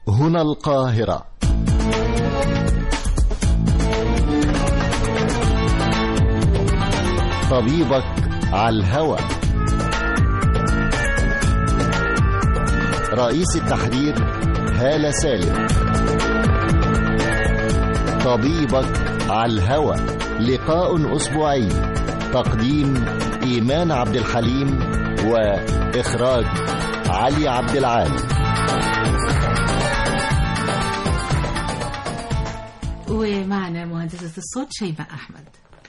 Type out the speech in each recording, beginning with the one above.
هنا القاهرة طبيبك على الهوى رئيس التحرير هالة سالم طبيبك على الهوى لقاء أسبوعي تقديم إيمان عبد الحليم وإخراج علي عبد العال ومعنا مهندسة الصوت شيماء أحمد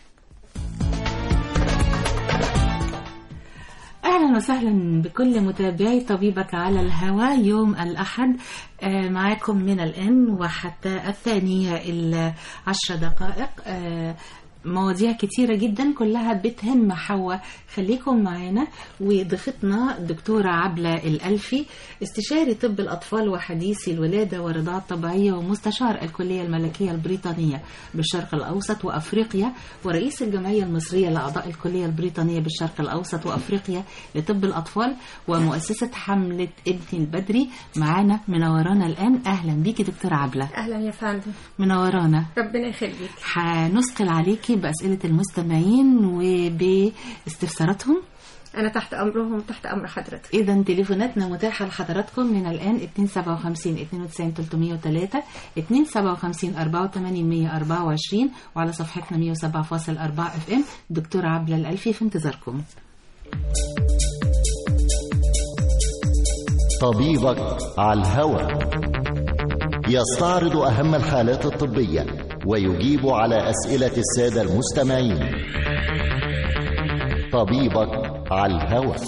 أهلا وسهلا بكل متابعي طبيبك على الهواء يوم الأحد آه، معاكم من الآن وحتى الثانية العشر دقائق آه، مواضيع كتيرة جدا كلها بتهم حواء خليكم معانا وضيفتنا الدكتورة عبلة الألفي استشاري طب الأطفال وحديثي الولادة والرضاعة الطبيعية ومستشار الكلية الملكية البريطانية بالشرق الأوسط وأفريقيا ورئيس الجمعية المصرية لأعضاء الكلية البريطانية بالشرق الأوسط وأفريقيا لطب الأطفال ومؤسسة حملة ابني البدري معانا منورانا الآن أهلا بيكي دكتورة عبلة اهلا يا فندم منورانا ربنا يخليك هنثقل عليكي بأسئلة المستمعين وباستفساراتهم انا تحت امرهم وتحت امر حضرتك إذا تليفوناتنا متاحة لحضراتكم من الآن 257 92 303 257 84 124 وعلى صفحتنا 107.4 اف ام دكتورة عبلة الألفي في انتظاركم طبيبك على الهوى يستعرض أهم الحالات الطبية ويجيب على أسئلة السادة المستمعين طبيبك على الهوى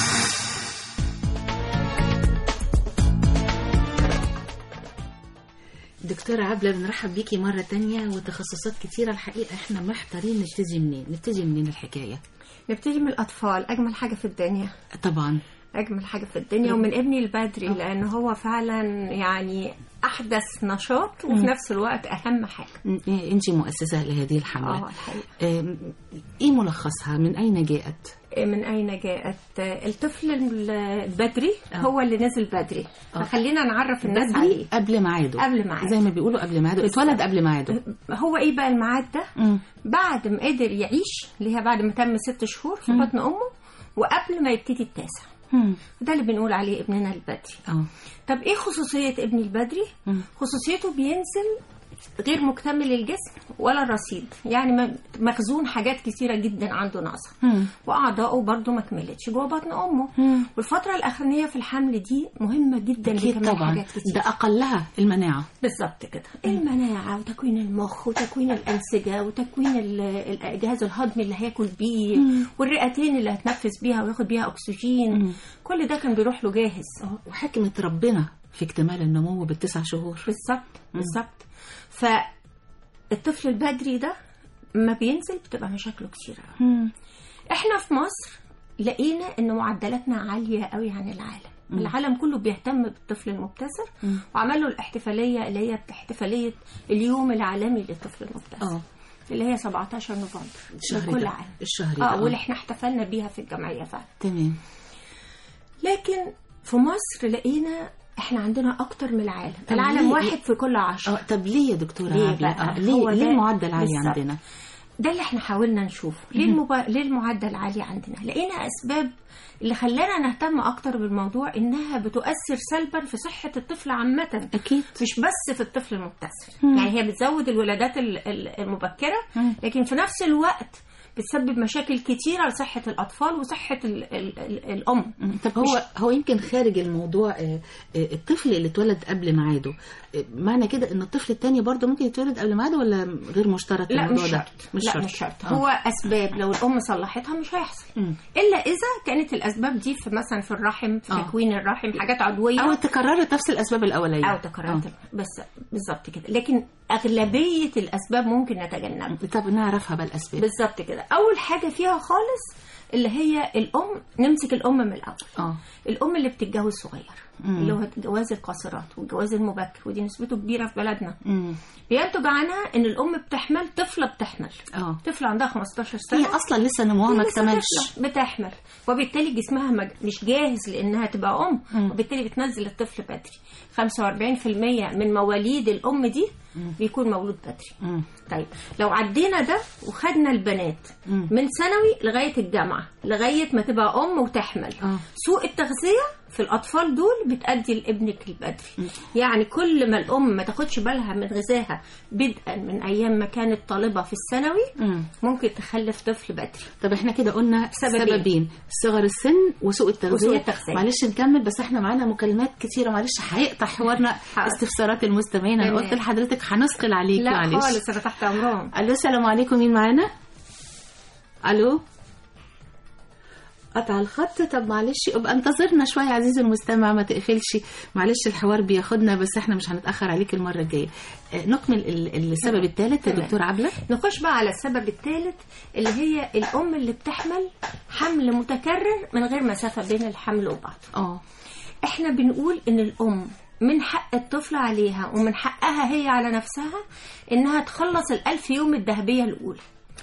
دكتورة عبلة بنرحب بيكي مرة تانية وتخصصات كتيرة الحقيقة احنا محتارين نبتدي منين نبتدي منين الحكاية نبتدي من الاطفال اجمل حاجه في الدنيا طبعا اجمل حاجه في الدنيا ومن ابني البدري لان هو فعلا يعني احدث نشاط وفي نفس الوقت اهم حاجه انت مؤسسة لهذه الحملة اه الحقيقه آم، ايه ملخصها من اين جاءت من اين جاءت الطفل البدري آه. هو اللي نزل بدري آه. فخلينا نعرف الناس بدري عليه قبل ميعاده قبل ميعاده. زي ما بيقولوا قبل ميعاده اتولد قبل ميعاده هو ايه بقى الميعاد ده مم. بعد ما قدر يعيش اللي هي بعد ما تم ست شهور في بطن امه وقبل ما يبتدي التاسع مم. ده اللي بنقول عليه ابننا البدري اه طب ايه خصوصية ابني البدري مم. خصوصيته بينزل غير مكتمل الجسم ولا الرصيد يعني م- مخزون حاجات كتيرة جدا عنده ناقصة مم. واعضائه برضو ما كملتش جوه بطن امه مم. والفترة الاخرانية في الحمل دي مهمة جدا اكيد لكمال طبعا حاجات كتير ده اقلها المناعة بالظبط كده المناعة وتكوين المخ وتكوين الأنسجة وتكوين ال- ال- الجهاز الهضمي اللي هياكل بيه والرئتين اللي هتنفس بيها وياخد بيها أكسجين كل ده كان بيروح له جاهز وحكمة ربنا في اكتمال النمو بالتسع شهور بالظبط بالظبط فالطفل البدري ده ما بينزل بتبقى مشاكله كتيرة أوي. احنا في مصر لقينا ان معدلاتنا عالية قوي عن العالم العالم كله بيهتم بالطفل المبتسر وعمل له الاحتفالية اللي هي احتفالية اليوم العالمي للطفل المبتسر اه اللي هي 17 نوفمبر الشهر كل ده عام الشهر ده اه واللي احنا احتفلنا بيها في الجمعية فعلا تمام لكن في مصر لقينا احنا عندنا اكتر من العالم طب العالم ليه- واحد في كل عشرة اه طب ليه يا دكتورة ليه عبلة بقى؟ آه ليه هو ليه ده المعدل عالي بالظبط. عندنا ده اللي احنا حاولنا نشوفه ليه, المب... ليه المعدل عالي عندنا لقينا اسباب اللي خلانا نهتم اكتر بالموضوع انها بتؤثر سلبا في صحة الطفل عامة اكيد مش بس في الطفل المبتسر يعني هي بتزود الولادات ال- ال- المبكرة مم. لكن في نفس الوقت بتسبب مشاكل كتيرة لصحة الأطفال وصحة ال ال ال الأم مم. طب هو هو يمكن خارج الموضوع آه، آه، الطفل اللي اتولد قبل ميعاده آه، معنى كده ان الطفل التاني برضه ممكن يتولد قبل ميعاده ولا غير مشترط لا الموضوع مش ده شرط مش لا شرط مش شرط آه. هو أسباب لو الأم صلحتها مش هيحصل مم. إلا إذا كانت الأسباب دي في مثلا في الرحم في آه. تكوين الرحم حاجات عضوية او تكررت نفس الاسباب الاوليه أو تكررت بس بالظبط كده لكن أغلبية الأسباب ممكن نتجنبها آه. طب نعرفها بقى الاسباب بالظبط كده أول حاجة فيها خالص اللي هي الام نمسك الام من الاول اه الام اللي بتتجوز صغير مم. اللي هو جواز القاصرات والجواز المبكر ودي نسبته كبيره في بلدنا امم بينتج عنها ان الام بتحمل طفله بتحمل اه طفله عندها 15 سنه هي اصلا لسه نموها ما لسه اكتملش طفلة بتحمل وبالتالي جسمها مج- مش جاهز لانها تبقى ام مم. وبالتالي بتنزل الطفل بدري 45% من مواليد الام دي بيكون مولود بدري مم. طيب لو عدينا ده وخدنا البنات مم. من ثانوي لغايه الجامعه لغايه ما تبقى ام وتحمل اه سوء التغذيه في الاطفال دول بتادي لابنك البدري يعني كل ما الام ما تاخدش بالها من غذائها بدءا من ايام ما كانت طالبه في الثانوي مم. ممكن تخلف طفل بدري طب احنا كده قلنا سببين. سببين صغر السن وسوء التغذيه وسوء التغذية. معلش نكمل بس احنا معانا مكالمات كتيره معلش هيقطع حوارنا حاضر. استفسارات المستمعين انا تمام. قلت لحضرتك هنثقل عليك لا معلش خالص انا تحت امرهم الو السلام عليكم مين معانا الو قطع الخط طب معلش ابقى انتظرنا شويه يا عزيزي المستمع ما تقفلش معلش الحوار بياخدنا بس احنا مش هنتاخر عليك المره الجايه آه، نكمل ال- السبب الثالث يا تمام. دكتور عبله نخش بقى على السبب الثالث اللي هي الام اللي بتحمل حمل متكرر من غير مسافه بين الحمل وبعضه اه احنا بنقول ان الام من حق الطفل عليها ومن حقها هي على نفسها انها تخلص الالف يوم الذهبيه الاولى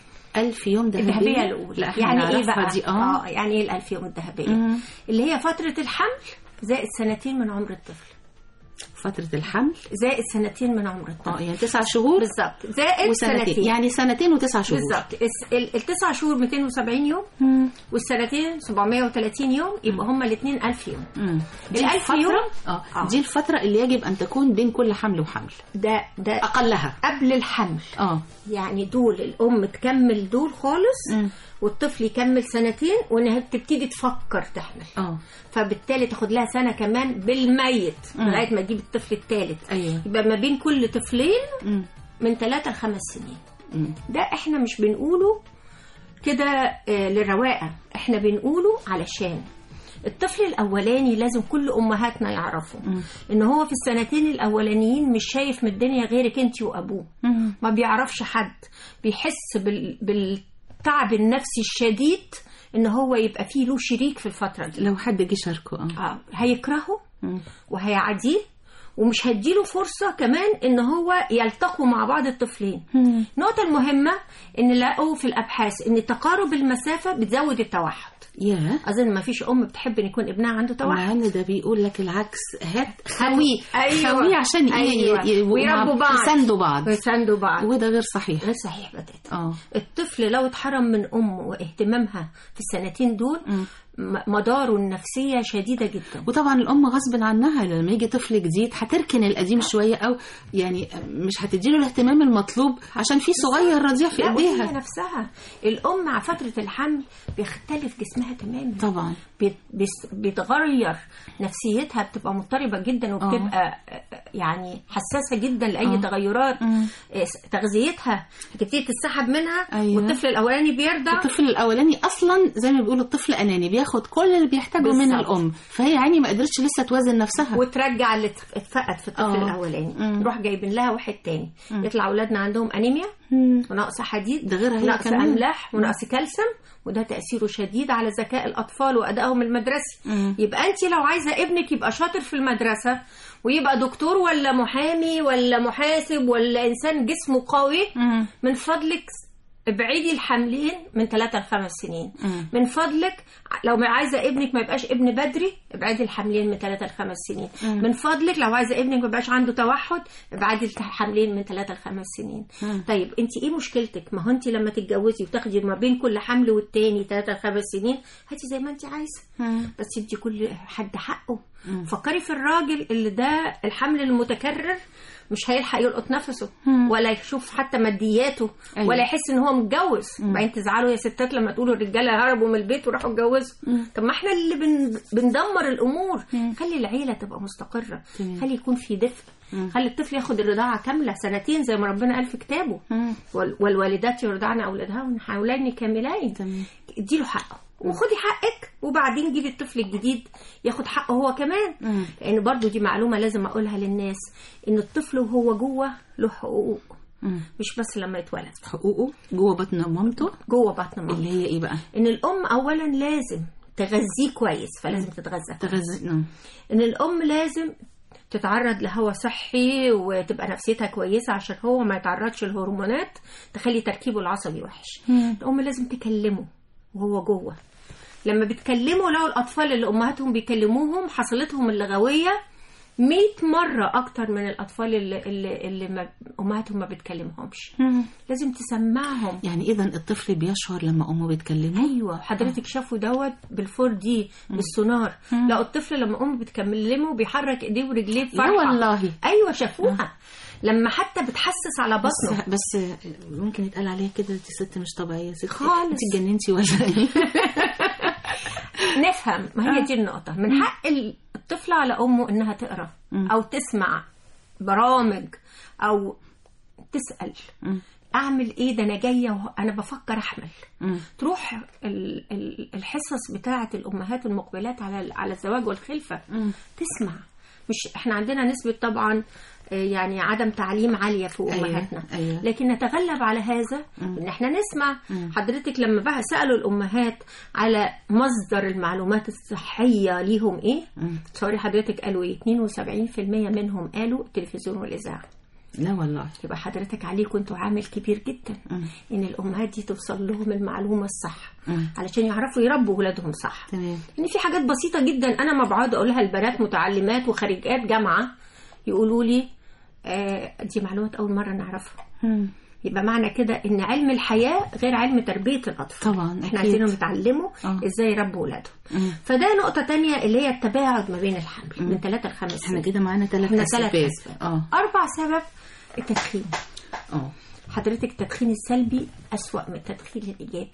ألف يوم ذهبية الذهبيه الاولى لا احنا يعني ايه نعرفها بقى دي اه اه يعني ايه الالف يوم الذهبيه مم. اللي هي فتره الحمل زائد سنتين من عمر الطفل فترة الحمل زائد سنتين من عمر الطفل اه يعني تسع شهور بالظبط زائد وسنتين سنتين يعني سنتين وتسع شهور بالظبط الس- ال- التسع شهور 270 يوم مم. والسنتين 730 يوم يبقى هما الاثنين 1000 يوم مم. دي الألف الفترة يوم؟ اه آه. دي الفترة اللي يجب أن تكون بين كل حمل وحمل ده ده أقلها قبل الحمل اه يعني دول الام تكمل دول خالص مم. والطفل يكمل سنتين وانها تبتدي تفكر تحمل اه فبالتالي تاخد لها سنه كمان بالميت مم. لغايه ما تجيب الطفل الثالث أيوه يبقى ما بين كل طفلين مم. من ثلاثة لخمس سنين مم. ده احنا مش بنقوله كده آه، للرواقه احنا بنقوله علشان الطفل الاولاني لازم كل امهاتنا يعرفوا مم. ان هو في السنتين الاولانيين مش شايف من الدنيا غيرك انت وابوه مم. ما بيعرفش حد بيحس بال... بالتعب النفسي الشديد ان هو يبقى فيه له شريك في الفتره دي لو حد جه شاركه اه اه هيكرهه مم. وهيعاديه ومش هيديله فرصه كمان ان هو يلتقوا مع بعض الطفلين مم. النقطه المهمه ان لقوا في الابحاث ان تقارب المسافه بتزود التوحد يا اظن ما فيش ام بتحب ان يكون ابنها عنده مع توحد ان ده بيقول لك العكس هات خويه أيوة. خويه عشان ايه أيوة. ي- يبقوا ويربوا مع- بعض. يساندوا بعض ويساندوا بعض وده غير صحيح غير صحيح بتاتا اه الطفل لو اتحرم من امه واهتمامها في السنتين دول مم. م- مداره النفسيه شديده جدا وطبعا الام غصب عنها لما يجي طفل جديد هتركن القديم شويه او يعني مش هتديله الاهتمام المطلوب عشان في صغير رضيع في لا وهي ايديها نفسها الام مع فتره الحمل بيختلف جسمها تماما طبعا بيت- بيس- بيتغير نفسيتها بتبقى مضطربه جدا وبتبقى آه، يعني حساسه جدا لاي آه. تغيرات مم. آه، تغذيتها هتبتدي تسحب منها أيوة. والطفل الاولاني بيرضع الطفل الاولاني اصلا زي ما بيقولوا الطفل اناني بياخد كل اللي بيحتاجه من بالظبط. الام فهي يعني ما قدرتش لسه توازن نفسها وترجع اللي اتف- اتفقد في الطفل آه. الاولاني مم. نروح جايبين لها واحد تاني مم. يطلع اولادنا عندهم انيميا مم. ونقص حديد ده غيرها هي ونقص كمان. املاح ونقص كالسيوم وده تاثيره شديد على ذكاء الاطفال وادائهم المدرسي مم. يبقى انت لو عايزه ابنك يبقى شاطر في المدرسه ويبقى دكتور ولا محامي ولا محاسب ولا انسان جسمه قوي مم. من فضلك ابعدي الحاملين من 3 ل 5 سنين مم. من فضلك لو ما عايزه ابنك ما يبقاش ابن بدري ابعدي الحاملين من 3 ل 5 سنين مم. من فضلك لو عايزه ابنك ما يبقاش عنده توحد ابعدي الحاملين من 3 ل 5 سنين مم. طيب انت ايه مشكلتك ما هو انت لما تتجوزي وتاخدي ما بين كل حمل والتاني 3 ل 5 سنين هاتي زي ما انت عايزه مم. بس ادي كل حد حقه مم. فكري في الراجل اللي ده الحمل المتكرر مش هيلحق يلقط نفسه مم. ولا يشوف حتى مادياته أيوة. ولا يحس ان هو متجوز بعدين تزعلوا يا ستات لما تقولوا الرجاله هربوا من البيت وراحوا اتجوزوا مم. طب ما احنا اللي بن... بندمر الامور مم. خلي العيله تبقى مستقره تمام. خلي يكون في دفء مم. خلي الطفل ياخد الرضاعه كامله سنتين زي ما ربنا قال في كتابه مم. وال... والوالدات يرضعن اولادهن حولين كاملين تمام اديله حقه وخدي حقك وبعدين جيبي الطفل الجديد ياخد حقه هو كمان مم. لان برضو دي معلومه لازم اقولها للناس ان الطفل وهو جوه له حقوق مم. مش بس لما يتولد حقوقه جوه بطن مامته جوه بطن مامته اللي هي ايه بقى ان الام اولا لازم تغذيه كويس فلازم تتغذى تغذي نعم. ان الام لازم تتعرض لهواء صحي وتبقى نفسيتها كويسه عشان هو ما يتعرضش لهرمونات تخلي تركيبه العصبي وحش الام لازم تكلمه وهو جوه لما بتكلموا لو الاطفال اللي امهاتهم بيكلموهم حصلتهم اللغويه 100 مرة أكتر من الأطفال اللي, اللي, اللي ما أمهاتهم ما بتكلمهمش لازم تسمعهم يعني اذا الطفل بيشعر لما امه بتكلمه ايوه حضرتك شافوا دوت بالفور دي بالسونار لقوا الطفل لما امه بتكلمه بيحرك ايديه ورجليه لا بفرحه والله ايوه شافوها لما حتى بتحسس على بطنه بس بس ممكن يتقال عليها كده دي ست مش طبيعيه ست خالص. انت اتجننتي ولا ايه نفهم ما هي دي النقطة من حق الطفل على أمه إنها تقرأ أو تسمع برامج أو تسأل أعمل إيه ده أنا جاية وأنا بفكر أحمل تروح ال- ال- الحصص بتاعة الأمهات المقبلات على على الزواج والخلفة تسمع مش إحنا عندنا نسبة طبعا آه، يعني عدم تعليم عالية في أيوة، أمهاتنا أيوة. لكن نتغلب على هذا ان احنا نسمع حضرتك لما بقى سالوا الامهات على مصدر المعلومات الصحيه ليهم ايه تصوري حضرتك قالوا ايه 72% منهم قالوا التلفزيون والاذاعه لا والله يبقى حضرتك عليكم انتوا عامل كبير جدا ان الامهات دي توصل لهم المعلومه الصح علشان يعرفوا يربوا ولادهم صح تمام ان في حاجات بسيطه جدا انا ما بقعد اقولها لبنات متعلمات وخريجات جامعه يقولوا لي آه دي معلومات اول مره نعرفها يبقى معنى كده ان علم الحياه غير علم تربيه الاطفال طبعا احنا أكيد. عايزينهم يتعلموا آه. ازاي يربوا ولادهم مم. فده نقطه تانية اللي هي التباعد ما بين الحمل من ثلاثة لخمس احنا سنين كده معانا ثلاث احنا ثلاث اسباب اسباب اه اربع سبب التدخين اه حضرتك التدخين السلبي أسوأ من التدخين الإيجابي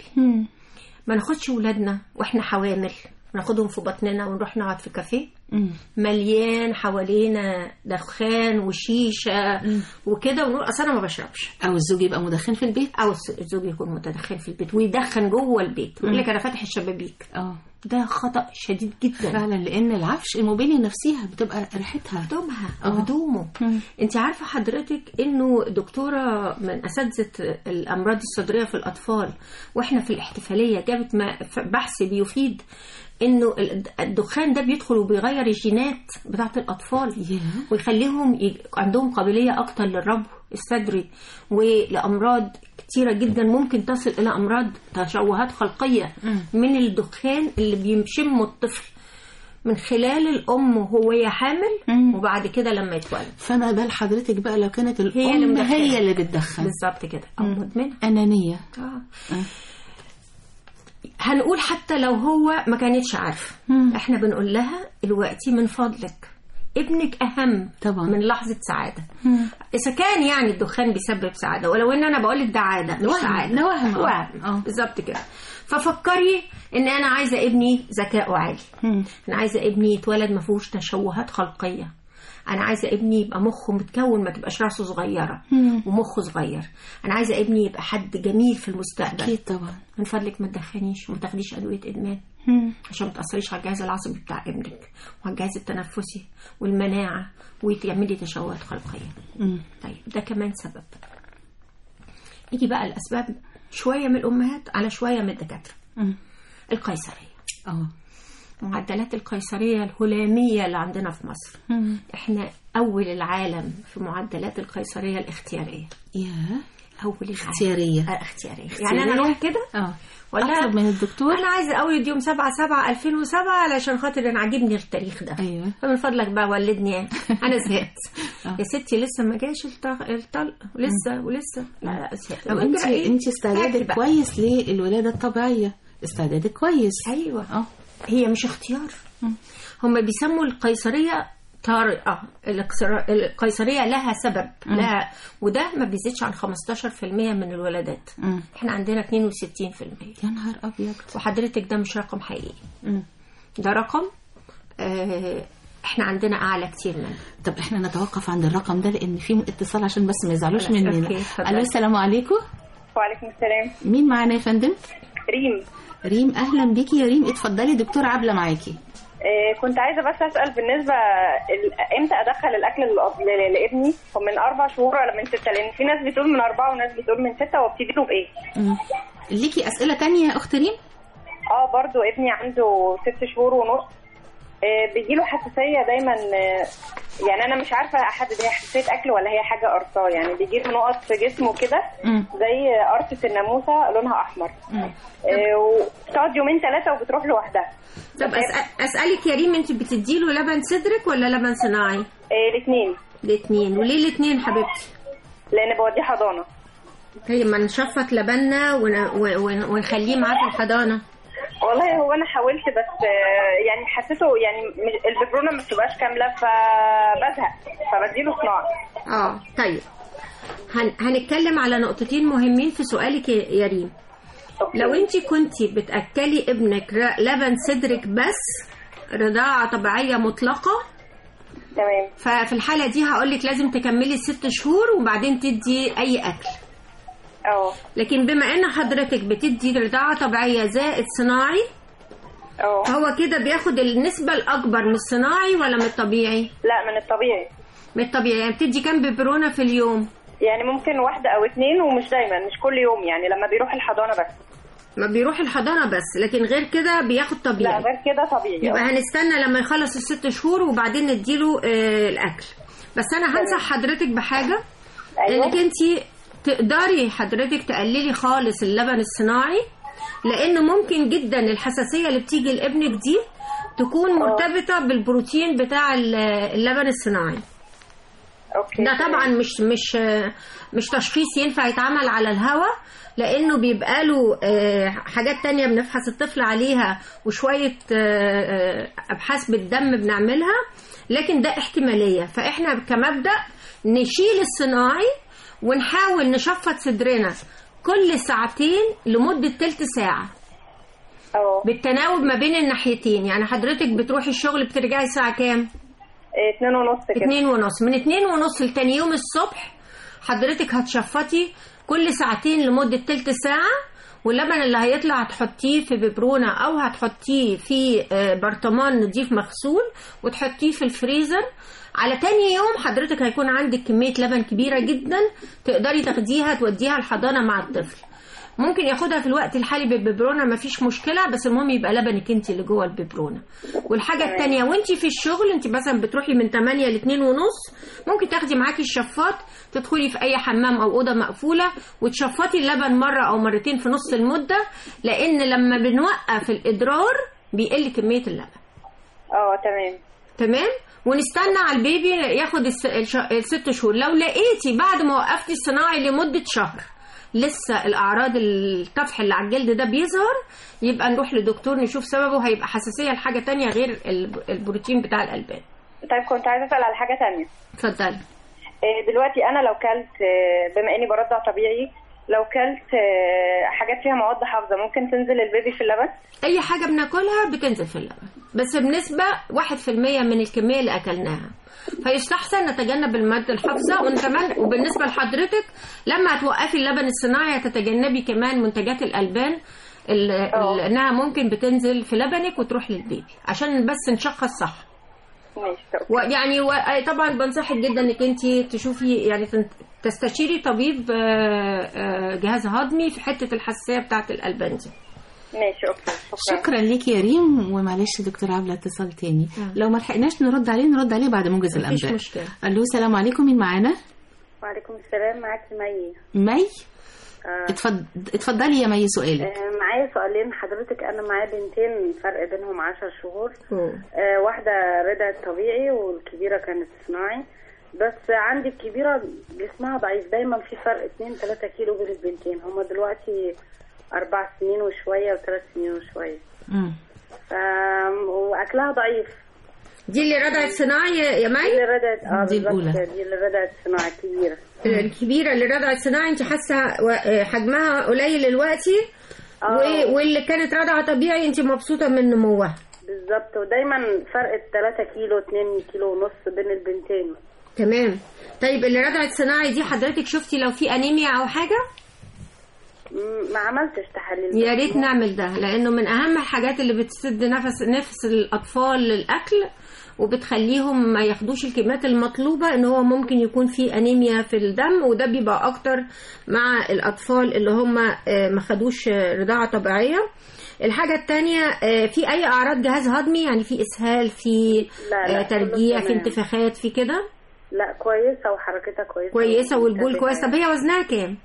ما ناخدش ولادنا واحنا حوامل ناخدهم في بطننا ونروح نقعد في كافيه مم. مليان حوالينا دخان وشيشه وكده ونقول اصل انا ما بشربش او الزوج يبقى مدخن في البيت او الس- الزوج يكون متدخن في البيت ويدخن جوه البيت ويقول لك انا فاتح الشبابيك اه ده خطا شديد جدا فعلا لان العفش الموبيليا نفسها بتبقى ريحتها هدومها آه. هدومه مم. انت عارفه حضرتك انه دكتوره من اساتذه الامراض الصدريه في الاطفال واحنا في الاحتفاليه جابت ما- ف- بحث بيفيد انه ال- الدخان ده بيدخل وبيغير الجينات بتاعت الاطفال ياه. ويخليهم ي- عندهم قابليه اكتر للربو الصدري ولامراض كتيره جدا ممكن تصل الى امراض تشوهات خلقيه من الدخان اللي بيشمه الطفل من خلال الام وهو هي حامل وبعد كده لما يتولد فما بال حضرتك بقى لو كانت هي اللي الام مدخنة. هي اللي بتدخن بالظبط كده او مدمنه انانيه آه. هنقول حتى لو هو ما كانتش عارفه احنا بنقول لها دلوقتي من فضلك ابنك اهم طبعا. من لحظه سعاده اذا كان يعني الدخان بيسبب سعاده ولو ان انا بقول لك ده عاده مش وهم. سعاده ده وهم. آه. وهم آه. بالظبط كده ففكري ان انا عايزه ابني ذكائه عالي انا عايزه ابني يتولد ما فيهوش تشوهات خلقيه انا عايزه ابني يبقى مخه متكون ما تبقاش راسه صغيره ومخه صغير انا عايزه ابني يبقى حد جميل في المستقبل اكيد طبعا من فضلك ما تدخنيش وما تاخديش ادويه ادمان عشان ما تاثريش على الجهاز العصبي بتاع ابنك وعلى الجهاز التنفسي والمناعه وتعملي تشوهات خلقيه مم. طيب ده كمان سبب نيجي بقى الاسباب شويه من الامهات على شويه من الدكاتره مم. القيصريه اه معدلات القيصريه الهلاميه اللي عندنا في مصر احنا اول العالم في معدلات القيصريه الاختياريه ياه اول العالم اختياريه آه، اختياريه يعني انا اروح كده اه ولا اطلب من الدكتور انا عايزه اولد يوم 7 7 2007 علشان خاطر انا عاجبني التاريخ ده ايوه فمن فضلك بقى ولدني انا زهقت آه. يا ستي لسه ما جاش الط- الطلق ولسه ولسه لا لا زهقت او انت بقى إيه؟ انت تعبت استعدادك بقى. كويس للولاده الطبيعيه استعدادك كويس ايوه اه هي مش اختيار هم بيسموا القيصريه طارئه القيصر- القيصريه لها سبب لها وده ما بيزيدش عن 15% من الولادات مم. احنا عندنا 62% يا نهار ابيض وحضرتك ده مش رقم حقيقي مم. ده رقم آه احنا عندنا اعلى كتير منه طب احنا نتوقف عند الرقم ده لان في اتصال عشان بس ما يزعلوش خلاص، مننا أوكي، اتفضلي. الو السلام عليكم وعليكم السلام مين معانا يا فندم ريم ريم اهلا بيكي يا ريم اتفضلي دكتور عبله معاكي آه، كنت عايزه بس اسال بالنسبه ال- امتى ادخل الاكل للأط- ل- لابني هو من اربع شهور ولا من سته لان في ناس بتقول من اربعه وناس بتقول من سته وابتدي له بايه مم. ليكي اسئله تانية يا اخت ريم اه برضو ابني عنده ست شهور ونص آه، بيجيله حساسيه دايما آه، يعني انا مش عارفه احدد هي حساسيه اكل ولا هي حاجه قرصاه يعني بيجيله نقط في جسمه كده مم. زي قرصه الناموسه لونها احمر مم. آه، وبتقعد يومين ثلاثه وبتروح لوحدها طب أسأل اسالك يا ريم انت بتديله لبن صدرك ولا لبن صناعي الاثنين الاثنين وليه الاثنين حبيبتي لان بوديه حضانه طيب ما نشفط لبننا ون... ون... ونخليه معاه في الحضانه والله هو انا حاولت بس آه، يعني حسيته يعني مش- الببرونه ما بتبقاش كامله فبزهق فبديله صناعي اه طيب هن... هنتكلم على نقطتين مهمين في سؤالك يا يا ريم أوكي. لو انت كنتي بتاكلي ابنك ر- لبن صدرك بس رضاعه طبيعيه مطلقه تمام ففي الحاله دي هقول لك لازم تكملي ست شهور وبعدين تدي اي اكل اه لكن بما ان حضرتك بتدي رضاعه طبيعيه زائد صناعي اه فهو كده بياخد النسبه الاكبر من الصناعي ولا من الطبيعي لا من الطبيعي من الطبيعي يعني بتدي كام ببرونه في اليوم يعني ممكن واحدة أو اتنين ومش دايما مش كل يوم يعني لما بيروح الحضانة بس ما بيروح الحضانه بس لكن غير كده بياخد لا طبيعي غير كده طبيعي يبقى آه. هنستنى لما يخلص الست شهور وبعدين نديله آه الاكل بس انا هنصح حضرتك بحاجه أيوة انك انت تقدري حضرتك تقللي خالص اللبن الصناعي لان ممكن جدا الحساسيه اللي بتيجي لابنك دي تكون مرتبطه بالبروتين بتاع ال- اللبن الصناعي أوكي ده طبعا مش مش مش تشخيص ينفع يتعمل على الهوا لانه بيبقى له آه، حاجات تانية بنفحص الطفل عليها وشوية آه، آه، ابحاث بالدم بنعملها لكن ده احتمالية فاحنا كمبدأ نشيل الصناعي ونحاول نشفط صدرنا كل ساعتين لمدة تلت ساعة اه بالتناوب ما بين الناحيتين يعني حضرتك بتروحي الشغل بترجعي الساعة كام؟ إيه، اتنين ونص كده اتنين ونص من اتنين ونص لتاني يوم الصبح حضرتك هتشفطي كل ساعتين لمدة تلت ساعة واللبن اللي هيطلع هتحطيه في ببرونة أو هتحطيه في آه، برطمان نضيف مغسول وتحطيه في الفريزر على تاني يوم حضرتك هيكون عندك كمية لبن كبيرة جدا تقدري تاخديها توديها الحضانة مع الطفل ممكن ياخدها في الوقت الحالي بالببرونه مفيش مشكله بس المهم يبقى لبنك انت اللي جوه الببرونه والحاجه التانية وانت في الشغل انت مثلا بتروحي من 8 ل 2 ونص ممكن تاخدي معاكي الشفاط تدخلي في اي حمام او اوضه مقفوله وتشفطي اللبن مره او مرتين في نص المده لان لما بنوقف الادرار بيقل كميه اللبن اه تمام تمام ونستنى على البيبي ياخد الس- الش- الست شهور لو لقيتي بعد ما وقفتي الصناعي لمدة شهر لسه الأعراض الطفح اللي على الجلد ده بيظهر يبقى نروح لدكتور نشوف سببه هيبقى حساسية لحاجة تانية غير الب- البروتين بتاع الألبان طيب كنت عايزة أسأل على حاجة تانية اتفضلي إيه، دلوقتي أنا لو كلت آه، بما إني برضع طبيعي لو كلت آه، حاجات فيها مواد حافظة ممكن تنزل البيبي في اللبن أي حاجة بناكلها بتنزل في اللبن بس بنسبة واحد في المية من الكمية اللي أكلناها فيستحسن نتجنب المادة الحافظة وكمان وبالنسبة لحضرتك لما هتوقفي اللبن الصناعي هتتجنبي كمان منتجات الألبان ال- ال- انها ممكن بتنزل في لبنك وتروح للبيبي عشان بس نشخص صح ماشي طب ويعني و- طبعا بنصحك جدا انك انت تشوفي يعني تن- تستشيري طبيب آه، آه، جهاز هضمي في حته الحساسيه بتاعه الالبان دي ماشي أوكي شكرا شكرا ليك يا ريم ومعلش دكتور عبلة اتصال تاني لو ما لحقناش نرد عليه نرد عليه بعد موجز مفيش الانباء مشكلة. الو السلام عليكم مين معانا وعليكم السلام معاكي مي مي آه. اتفض... اتفضلي يا مي سؤالك آه، معايا سؤالين حضرتك انا معايا بنتين فرق بينهم عشر شهور مم. آه، واحدة رضعت طبيعي والكبيرة كانت صناعي بس عندي الكبيرة جسمها ضعيف دايما في فرق 2 3 كيلو بين البنتين هما دلوقتي أربع سنين وشوية وثلاث سنين وشوية مم. ف- وأكلها ضعيف دي اللي رضعت صناعي يا دي مي اللي رضعت اه دي بالظبط الأولى. دي اللي رضعت صناعي كبيرة الكبيره اللي رضعت صناعي انت حاسه و- حجمها قليل دلوقتي آه. و- واللي كانت رضعه طبيعي انت مبسوطه من نموها بالظبط ودايما فرق 3 كيلو 2 كيلو ونص بين البنتين تمام طيب اللي رضعت صناعي دي حضرتك شفتي لو في انيميا او حاجه م- ما عملتش تحاليل يا بس ريت ممكن- نعمل ده لانه من اهم الحاجات اللي بتسد نفس نفس الاطفال للاكل وبتخليهم ما ياخدوش الكميات المطلوبه ان هو ممكن يكون في انيميا في الدم وده بيبقى اكتر مع الاطفال اللي هم آه، ما خدوش آه، رضاعه طبيعيه الحاجة التانية آه، في أي أعراض جهاز هضمي يعني في إسهال في لا، لا، آه، ترجيع كله في تمام. انتفاخات في كده لا كويسة وحركتها كويسة كويسة والبول ومنتبهة. كويس طب هي وزنها كام؟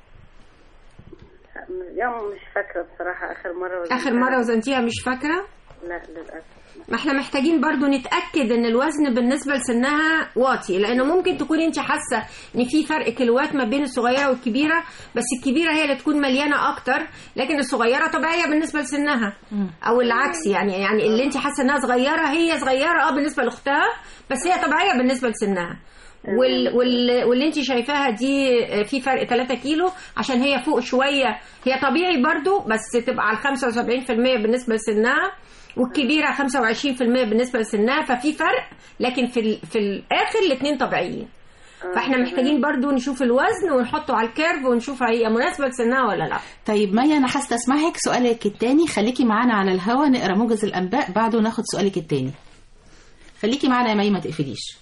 يا مش فاكرة بصراحة آخر مرة وزنتها. آخر مرة وزنتيها مش فاكرة؟ لا للأسف ما احنا محتاجين برضو نتأكد ان الوزن بالنسبة لسنها واطي لانه ممكن تكوني انت حاسة ان في فرق كيلوات ما بين الصغيرة والكبيرة بس الكبيرة هي اللي تكون مليانة اكتر لكن الصغيرة طبيعية بالنسبة لسنها او العكس يعني يعني اللي انت حاسة انها صغيرة هي صغيرة اه بالنسبة لاختها بس هي طبيعية بالنسبة لسنها وال وال واللي انت شايفاها دي في فرق 3 كيلو عشان هي فوق شويه هي طبيعي برضو بس تبقى على 75% بالنسبه لسنها والكبيره 25% بالنسبه لسنها ففي فرق لكن في ال- في الاخر الاثنين طبيعيين فاحنا محتاجين برضو نشوف الوزن ونحطه على الكيرف ونشوف هي مناسبه لسنها ولا لا طيب ميا انا هستسمعك سؤالك التاني خليكي معانا على الهوا نقرا موجز الانباء بعده ناخد سؤالك التاني خليكي معانا يا مي ما تقفليش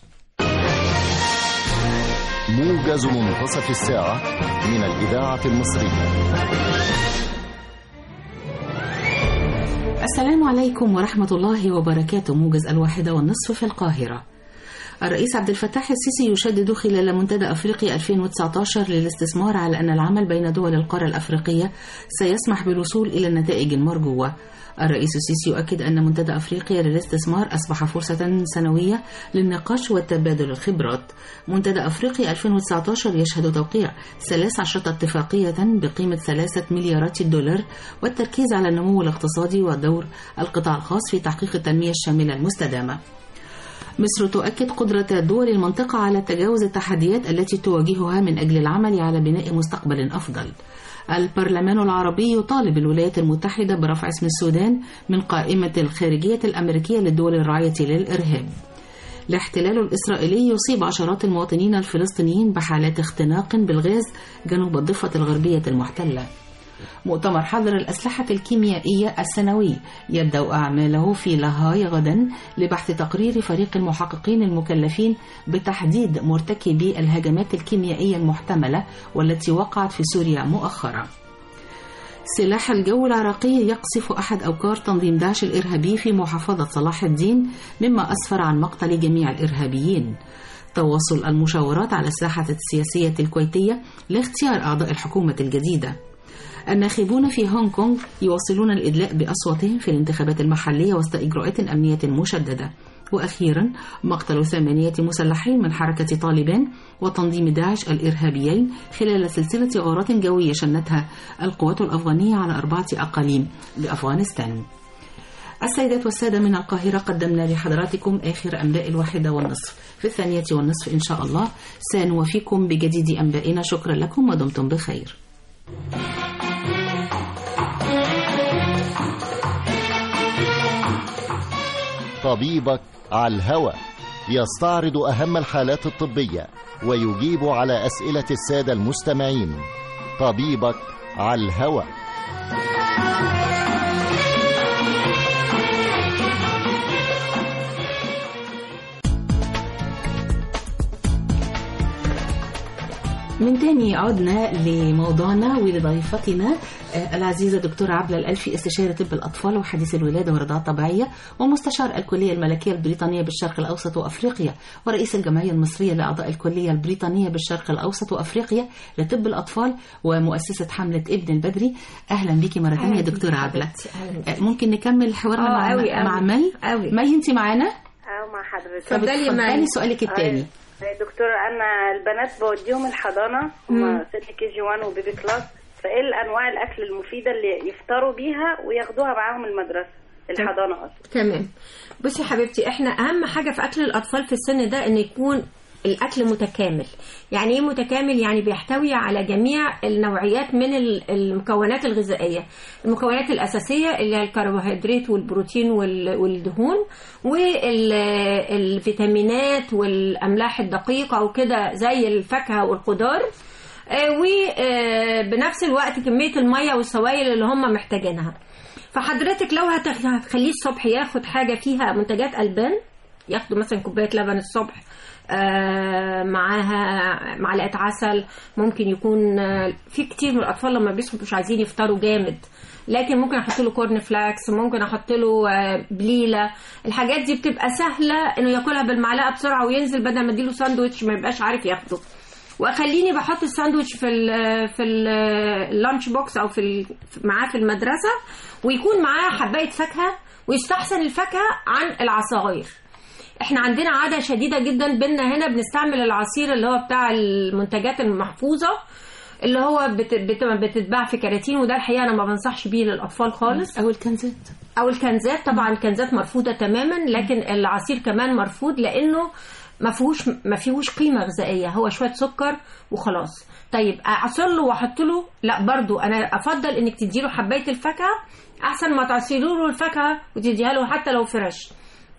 موجز منتصف الساعة من الإذاعة المصرية السلام عليكم ورحمة الله وبركاته موجز الواحدة والنصف في القاهرة الرئيس عبد الفتاح السيسي يشدد خلال منتدى أفريقيا 2019 للاستثمار على أن العمل بين دول القارة الأفريقية سيسمح بالوصول إلى النتائج المرجوة الرئيس السيسي يؤكد أن منتدى أفريقيا للاستثمار أصبح فرصة سنوية للنقاش والتبادل الخبرات منتدى أفريقيا 2019 يشهد توقيع 13 اتفاقية بقيمة 3 مليارات الدولار والتركيز على النمو الاقتصادي ودور القطاع الخاص في تحقيق التنمية الشاملة المستدامة مصر تؤكد قدرة دول المنطقة على تجاوز التحديات التي تواجهها من أجل العمل على بناء مستقبل أفضل. البرلمان العربي يطالب الولايات المتحدة برفع اسم السودان من قائمة الخارجية الأمريكية للدول الراعية للإرهاب. الاحتلال الإسرائيلي يصيب عشرات المواطنين الفلسطينيين بحالات اختناق بالغاز جنوب الضفة الغربية المحتلة. مؤتمر حظر الأسلحة الكيميائية السنوي يبدأ أعماله في لاهاي غدا لبحث تقرير فريق المحققين المكلفين بتحديد مرتكبي الهجمات الكيميائية المحتملة والتي وقعت في سوريا مؤخرا سلاح الجو العراقي يقصف أحد أوكار تنظيم داعش الإرهابي في محافظة صلاح الدين مما أسفر عن مقتل جميع الإرهابيين تواصل المشاورات على الساحة السياسية الكويتية لاختيار أعضاء الحكومة الجديدة الناخبون في هونغ كونغ يواصلون الإدلاء بأصواتهم في الانتخابات المحلية وسط إجراءات أمنية مشددة وأخيرا مقتل ثمانية مسلحين من حركة طالبان وتنظيم داعش الإرهابيين خلال سلسلة غارات جوية شنتها القوات الأفغانية على أربعة أقاليم بأفغانستان السيدات والسادة من القاهرة قدمنا لحضراتكم آخر أنباء الواحدة والنصف في الثانية والنصف إن شاء الله سنوفيكم بجديد أنبائنا شكرا لكم ودمتم بخير طبيبك على الهوى يستعرض أهم الحالات الطبية ويجيب على أسئلة السادة المستمعين طبيبك على الهوى من تاني عدنا لموضوعنا ولضيفتنا آه، العزيزة دكتورة عبلة الألفي استشاري طب الأطفال وحديث الولادة والرضاعة الطبيعية ومستشار الكلية الملكية البريطانية بالشرق الأوسط وأفريقيا ورئيس الجمعية المصرية لأعضاء الكلية البريطانية بالشرق الأوسط وأفريقيا لطب الأطفال ومؤسسة حملة ابن البدري أهلا بيكي مرة تانية أهلا دكتورة بيكي عبلة حبيبتي، أهلا بيكي. آه، ممكن نكمل حوارنا آه، مع, أوي، أوي. مع مي أوي. مي أنت معانا اه مع حضرتك اتفضلي يا اتفضلي مي. سؤالك التاني آه، دكتور انا البنات بوديهم الحضانه هم سن كي جي 1 وبيبي كلاس فايه الانواع الاكل المفيده اللي يفطروا بيها وياخدوها معاهم المدرسه الحضانه اصلا تمام بصي يا حبيبتي احنا اهم حاجه في اكل الاطفال في السن ده ان يكون الاكل متكامل يعني ايه متكامل يعني بيحتوي على جميع النوعيات من ال- المكونات الغذائيه المكونات الاساسيه اللي هي الكربوهيدرات والبروتين وال- والدهون والفيتامينات والاملاح الدقيقه وكده زي الفاكهه والخضار وبنفس الوقت كميه الميه والسوائل اللي هم محتاجينها فحضرتك لو هتخ- هتخليه الصبح ياخد حاجه فيها منتجات البان ياخدوا مثلا كوبايه لبن الصبح آه، معاها معلقه عسل ممكن يكون آه، في كتير من الاطفال لما بيصحوا مش عايزين يفطروا جامد لكن ممكن احط له كورن فلاكس ممكن احط له آه، بليله الحاجات دي بتبقى سهله انه ياكلها بالمعلقه بسرعه وينزل بدل ما اديله ساندوتش ما يبقاش عارف ياخده واخليني بحط الساندوتش في ال في ال- اللانش بوكس او في ال- معاه في المدرسه ويكون معاه حبايه فاكهه ويستحسن الفاكهه عن العصاير احنا عندنا عاده شديده جدا بينا هنا بنستعمل العصير اللي هو بتاع المنتجات المحفوظه اللي هو بت- بت- بتتباع في كراتين وده الحقيقه انا ما بنصحش بيه للاطفال خالص او الكنزات او الكنزات طبعا الكنزات مرفوضه تماما لكن العصير كمان مرفوض لانه ما فيهوش ما فيهوش قيمه غذائيه هو شويه سكر وخلاص طيب اعصر له واحط له لا برضو انا افضل انك تدي له حبايه الفاكهه احسن ما تعصري له الفاكهه وتديها له حتى لو فريش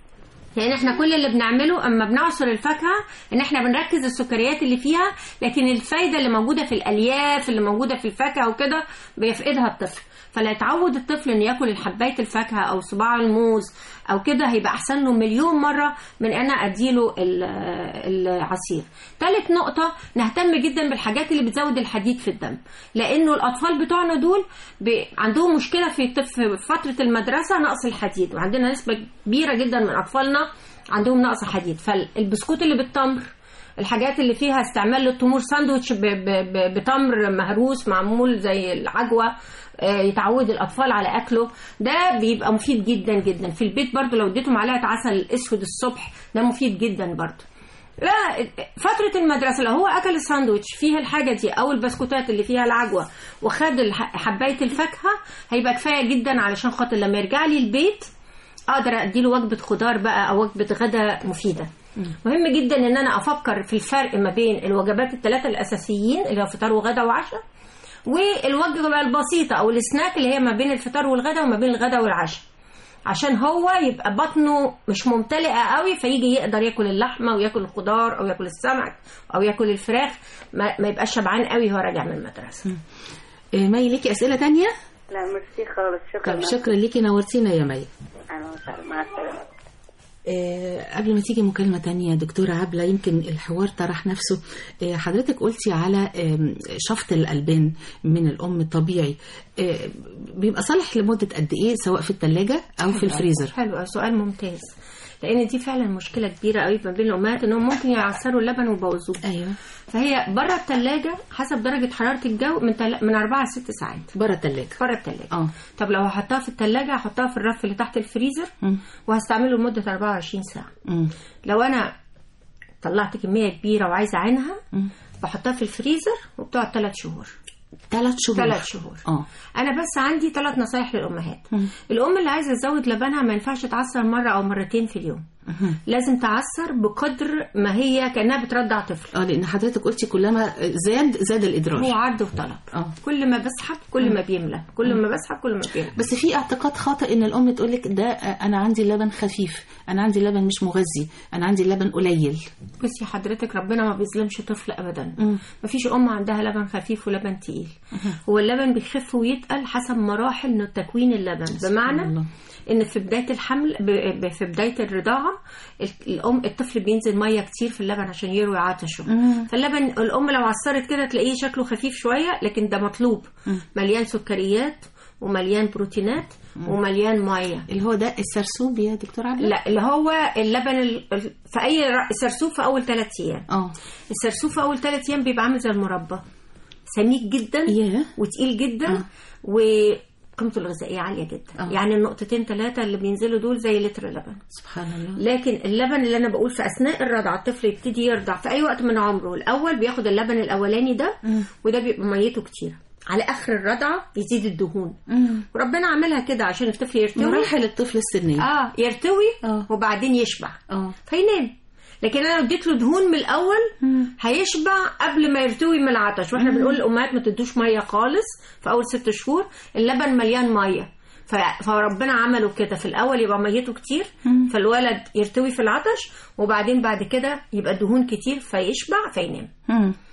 لان احنا كل اللي بنعمله اما بنعصر الفاكهه ان احنا بنركز السكريات اللي فيها لكن الفايده اللي موجوده في الالياف اللي موجوده في الفاكهه وكده بيفقدها الطفل فلا يتعود الطفل ان ياكل حبايه الفاكهه او صباع الموز او كده هيبقى احسن له مليون مره من انا اديله ال- العصير ثالث نقطه نهتم جدا بالحاجات اللي بتزود الحديد في الدم لانه الاطفال بتوعنا دول ب- عندهم مشكله في الطف- في فتره المدرسه نقص الحديد وعندنا نسبه كبيره جدا من اطفالنا عندهم نقص حديد فالبسكوت اللي بالتمر الحاجات اللي فيها استعمال للتمور ساندوتش ب- ب- ب- بتمر مهروس معمول زي العجوه آه، يتعود الاطفال على اكله ده بيبقى مفيد جدا جدا في البيت برضو لو اديته معلقه عسل اسود الصبح ده مفيد جدا برضو لا فترة المدرسة لو هو أكل الساندوتش فيها الحاجة دي أو البسكوتات اللي فيها العجوة وخد الح- حباية الفاكهة هيبقى كفاية جدا علشان خاطر لما يرجع لي البيت أقدر أديله وجبة خضار بقى أو وجبة غدا مفيدة مهم جدا ان انا افكر في الفرق ما بين الوجبات الثلاثه الاساسيين اللي هو فطار وغدا وعشاء والوجبه البسيطه او السناك اللي هي ما بين الفطار والغدا وما بين الغدا والعشاء عشان هو يبقى بطنه مش ممتلئه قوي فيجي يقدر ياكل اللحمه وياكل الخضار او ياكل السمك او ياكل الفراخ ما, ما يبقاش شبعان قوي وهو راجع من المدرسه آه، مي ليكي اسئله تانية لا ميرسي خالص شكرا طب شكرا ليكي نورتينا يا مي اهلا وسهلا مع السلامه آه، قبل ما تيجي مكالمة تانية دكتورة عبلة يمكن الحوار طرح نفسه آه، حضرتك قلتي على آم، شفط الألبان من الأم الطبيعي آه، بيبقى صالح لمدة قد إيه سواء في الثلاجة أو في الفريزر حلو سؤال ممتاز لان دي فعلا مشكله كبيره قوي ما بين الامهات انهم ممكن يعصروا اللبن ويبوظوه أيوه فهي بره الثلاجه حسب درجه حراره الجو من تل... من 4 ل 6 ساعات بره الثلاجة بره الثلاجه اه طب لو هحطها في الثلاجه هحطها في الرف اللي تحت الفريزر مم. وهستعمله لمده 24 ساعه مم. لو انا طلعت كميه كبيره وعايزه اعينها بحطها في الفريزر وبتقعد 3 شهور ثلاث شهور ثلاث شهور اه انا بس عندي ثلاث نصايح للامهات مم. الام اللي عايزه تزود لبنها ما ينفعش تعصر مره او مرتين في اليوم مهم. لازم تعصر بقدر ما هي كانها بترضع طفل اه لان حضرتك قلتي كلما زاد زاد الادرار هو عرض وطلب اه كل ما بسحب كل ما بيملى كل ما بسحب كل ما بيملى بس في اعتقاد خاطئ ان الام تقول لك ده آه، انا عندي اللبن خفيف انا عندي اللبن مش مغذي انا عندي اللبن قليل بصي حضرتك ربنا ما بيظلمش طفل ابدا مم. مفيش ام عندها لبن خفيف ولبن تقيل هو اللبن بيخف ويتقل حسب مراحل من تكوين اللبن بمعنى الله. ان في بدايه الحمل ب- ب- في بدايه الرضاعه ال- الام الطفل بينزل ميه كتير في اللبن عشان يروي عطشه مم. فاللبن الام لو عصرت كده تلاقيه شكله خفيف شويه لكن ده مطلوب مليان سكريات ومليان بروتينات ومليان ميه اللي هو ده السرسوب يا دكتور عبد لا اللي هو اللبن ال- ال- في اي ر- سرسوب في اول ثلاث ايام اه السرسوب في اول ثلاث ايام بيبقى عامل زي المربى سميك جدا ياه وتقيل جدا آه. وقيمته الغذائيه عاليه جدا آه. يعني النقطتين ثلاثه اللي بينزلوا دول زي لتر لبن سبحان الله لكن اللبن اللي انا بقول في اثناء الرضعه الطفل يبتدي يرضع في اي وقت من عمره الاول بياخد اللبن الاولاني ده مم. وده بيبقى ميته كتير على اخر الرضعه يزيد الدهون مم. وربنا عاملها كده عشان الطفل يرتوي مراحل الطفل السنية اه يرتوي آه. وبعدين يشبع اه فينام لكن انا لو اديت له دهون من الاول هيشبع قبل ما يرتوي من العطش واحنا بنقول للامهات ما تدوش ميه خالص في اول ست شهور اللبن مليان ميه ف- فربنا عمله كده في الاول يبقى ميته كتير فالولد يرتوي في العطش وبعدين بعد كده يبقى دهون كتير فيشبع فينام مم.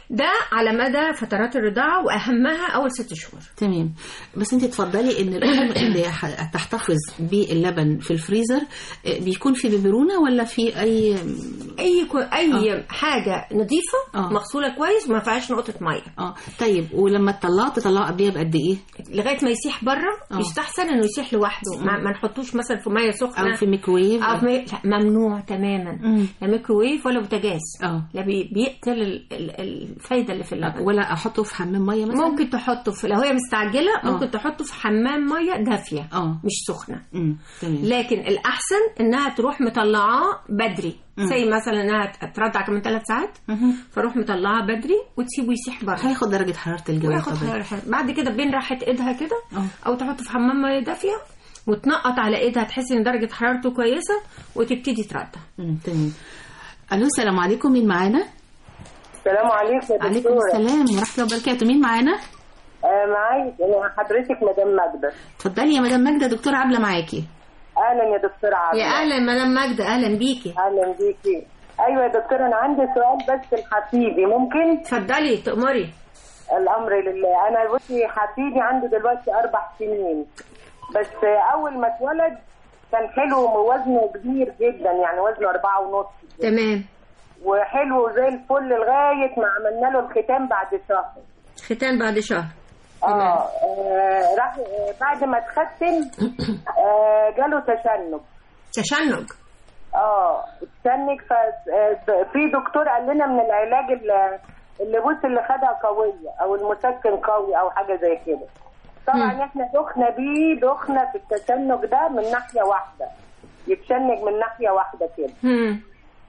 ده على مدى فترات الرضاعه واهمها اول ست شهور تمام بس انت تفضلي ان الام اللي ح- تحتفظ باللبن في الفريزر آه، بيكون في بيبرونه ولا في اي اي كو... اي حاجه نظيفه آه. مغسوله كويس وما فيهاش نقطه ميه اه طيب ولما تطلعه تطلعه قبلها بقد ايه لغايه ما يسيح بره آه. يستحسن انه يسيح لوحده ما, ما نحطوش مثلا في ميه سخنه او في ميكرويف أو في مي... لا ممنوع تماما مم. لا ميكروويف ولا بوتاجاز اه لا بي... بيقتل ال... ال... الفايده اللي في اللبن ولا احطه في حمام ميه مثلا ممكن تحطه في لو هي مستعجله آه. ممكن تحطه في حمام ميه دافيه اه مش سخنه امم تمام لكن الاحسن انها تروح مطلعاه بدري مم. زي مثلا انها ترضع كمان ثلاث ساعات مهم. فاروح مطلعاه بدري وتسيبه يسيح بره هياخد درجه حراره الجو وياخد طبعا حرارة. بعد كده بين راحه ايدها كده اه او تحطه في حمام ميه دافيه وتنقط على ايدها تحس ان درجه حرارته كويسه وتبتدي ترضع أمم، تمام الو السلام عليكم مين معانا السلام عليكم يا عليكم دكتورة السلام ورحمه الله وبركاته مين معانا آه معايا أنا حضرتك مدام ماجدة اتفضلي يا مدام ماجده دكتوره عبله معاكي أهلا يا دكتورة عبد يا اهلا مدام ماجده اهلا بيكي أهلا بيكي أيوة يا دكتورة أنا عندي سؤال بس لحفيدي ممكن اتفضلي تأمري الأمر لله أنا بصي حفيدي عنده دلوقتي أربع سنين بس آه، أول ما اتولد كان حلو ووزنه كبير جدا يعني وزنه أربعة ونص تمام وحلو زي الفل لغاية ما عملنا له الختان بعد شهر ختان بعد شهر اه آه، راح آه، بعد ما اتختم آه، جاله تشنج تشنج اه اتشنج ففي دكتور قال لنا من العلاج اللي اللي بص اللي خدها قويه او المسكن قوي او حاجه زي كده طبعا مم. احنا دخنا بيه دخنا في التشنج ده من ناحيه واحده يتشنج من ناحيه واحده كده هم.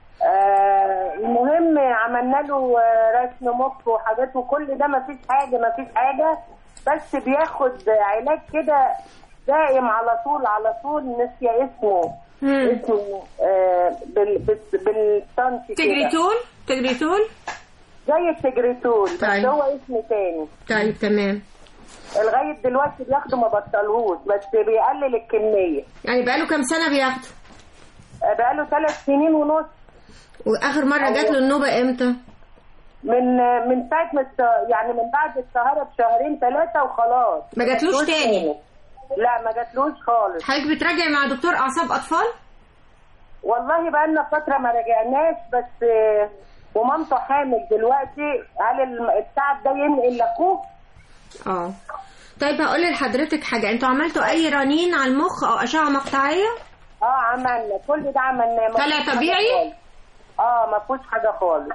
آه المهم عملنا له آه، رسم مخ وحاجات وكل ده ما فيش حاجه ما فيش حاجه بس بياخد علاج كده دائم على طول على طول نسي اسمه هم. اسمه آه بال بال بالطنش كده تجريتول تجريتول زي التجريتول بس طيب. هو اسم تاني طيب تمام لغايه دلوقتي بياخده ما بطلهوش بس بيقلل الكميه يعني بقاله كام سنه بياخده آه بقاله ثلاث سنين ونص واخر مره جات له النوبه امتى من من ساعه ما الس- يعني من بعد السهره بشهرين ثلاثه وخلاص ما جاتلوش تاني؟ لا ما جاتلوش خالص حضرتك بتراجعي مع دكتور اعصاب اطفال والله بقى لنا فتره ما رجعناش بس آه، ومامته حامل دلوقتي هل الم- التعب ده ينقل لاخوه؟ اه طيب هقول لحضرتك حاجه انتوا عملتوا اي رنين على المخ او اشعه مقطعيه اه عملنا كل ده عملناه ما طلع فيهوش حاجة طبيعي؟ خالص. اه ما فيهوش حاجه خالص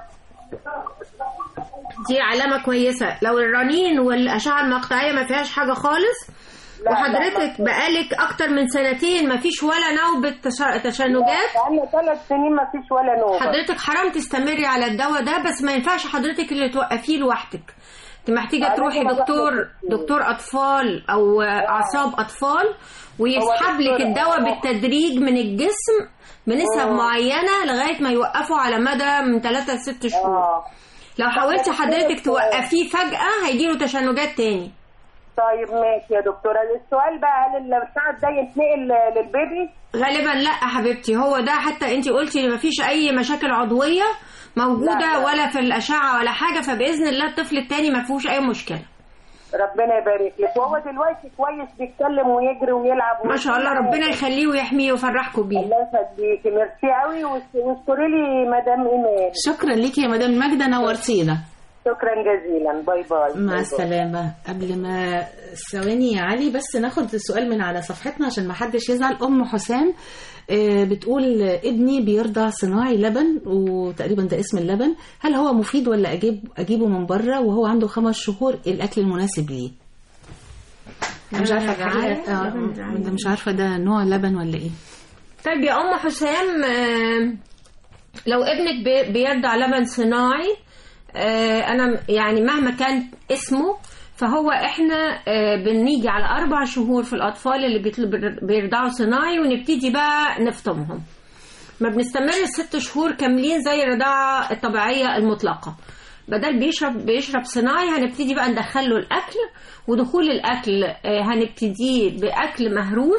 دي علامه كويسه لو الرنين والاشعه المقطعيه ما فيهاش حاجه خالص لا، وحضرتك لا، بقالك اكتر من سنتين ما فيش ولا نوبه تش- تشنجات بقالنا ثلاث سنين ما فيش ولا نوبه حضرتك حرام تستمري على الدواء ده بس ما ينفعش حضرتك اللي توقفيه لوحدك انت محتاجه أنا تروحي كده دكتور باخد كتير. دكتور اطفال او اعصاب اطفال ويسحب دكتور- لك الدواء آه. بالتدريج من الجسم بنسب آه. معينه لغايه ما يوقفوا على مدى من 3 ل 6 شهور اه لو حاولتي دكتور حضرتك السؤال. توقفيه فجاه هيجيله تشنجات تاني طيب ماشي يا دكتوره السؤال بقى هل البتاع ده يتنقل للبيبي؟ غالبا لا يا حبيبتي هو ده حتى انت قلتي ان مفيش اي مشاكل عضويه موجوده لا، لا. ولا في الاشعه ولا حاجه فباذن الله الطفل التاني ما فيهوش اي مشكله ربنا يبارك لك وهو دلوقتي كويس بيتكلم ويجري ويلعب ما شاء الله ربنا يخليه ويحميه ويفرحكم بيه الله يخليكي ميرسي قوي واشكري لي مدام ايمان شكرا ليكي يا مدام ماجده نورتينا شكرا جزيلا باي باي باي مع باي. السلامة قبل ما ثواني يا علي بس ناخد السؤال من على صفحتنا عشان ما حدش يزعل أم حسام آه، بتقول ابني بيرضع صناعي لبن وتقريبا ده اسم اللبن هل هو مفيد ولا أجيب أجيبه من بره وهو عنده خمس شهور إيه الأكل المناسب ليه أنا مش عارفة لبن الحقيقة رعاية؟ آه، لبن رعاية. ده مش عارفة ده نوع لبن ولا إيه طيب يا ام حسام آه، لو ابنك بي- بيرضع لبن صناعي آه، انا يعني مهما كان اسمه فهو احنا آه، بنيجي على اربع شهور في الاطفال اللي بيطل- بيرضعوا صناعي ونبتدي بقى نفطمهم ما بنستمر الست شهور كاملين زي الرضاعة الطبيعية المطلقة بدل بيشرب بيشرب صناعي هنبتدي بقى ندخله الأكل ودخول الأكل آه، هنبتديه بأكل مهروس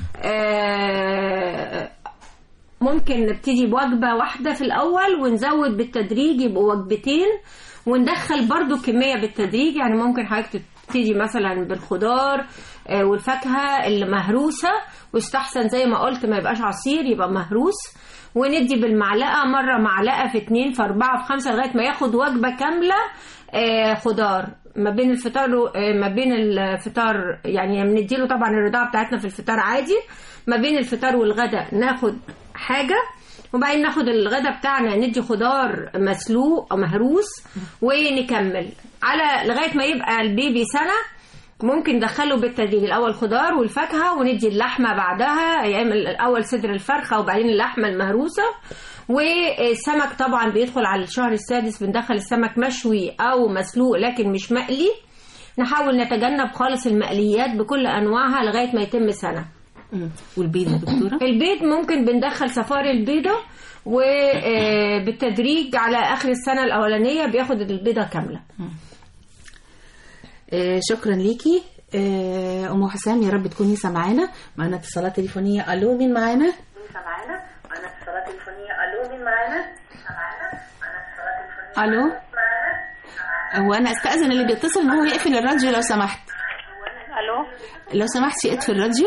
آه، ممكن نبتدي بوجبة واحدة في الأول ونزود بالتدريج يبقوا وجبتين وندخل برضو كميه بالتدريج يعني ممكن حضرتك تبتدي مثلا بالخضار آه، والفاكهه اللي مهروسه ويستحسن زي ما قلت ما يبقاش عصير يبقى مهروس وندي بالمعلقه مره معلقه في اتنين في اربعه في خمسه لغايه ما ياخد وجبه كامله آه، خضار ما بين الفطار و- آه، ما بين الفطار يعني بنديله طبعا الرضاعه بتاعتنا في الفطار عادي ما بين الفطار والغداء ناخد حاجه وبعدين ناخد الغداء بتاعنا ندي خضار مسلوق او مهروس ونكمل على لغايه ما يبقى البيبي سنه ممكن ندخله بالتدريج الاول خضار والفاكهه وندي اللحمه بعدها يعمل الاول صدر الفرخه وبعدين اللحمه المهروسه والسمك طبعا بيدخل على الشهر السادس بندخل السمك مشوي او مسلوق لكن مش مقلي نحاول نتجنب خالص المقليات بكل انواعها لغايه ما يتم سنه مم. والبيض يا دكتوره البيض ممكن بندخل صفار البيضة وبالتدريج على آخر السنة الأولانية بياخد البيضة كاملة آه، شكرا ليكي آه، ام حسام يا رب تكوني سامعانا معانا اتصالات تليفونيه الو مين معانا الو هو انا استاذن اللي بيتصل ان هو يقفل الراديو لو سمحت الو لو سمحتي اطفي الراديو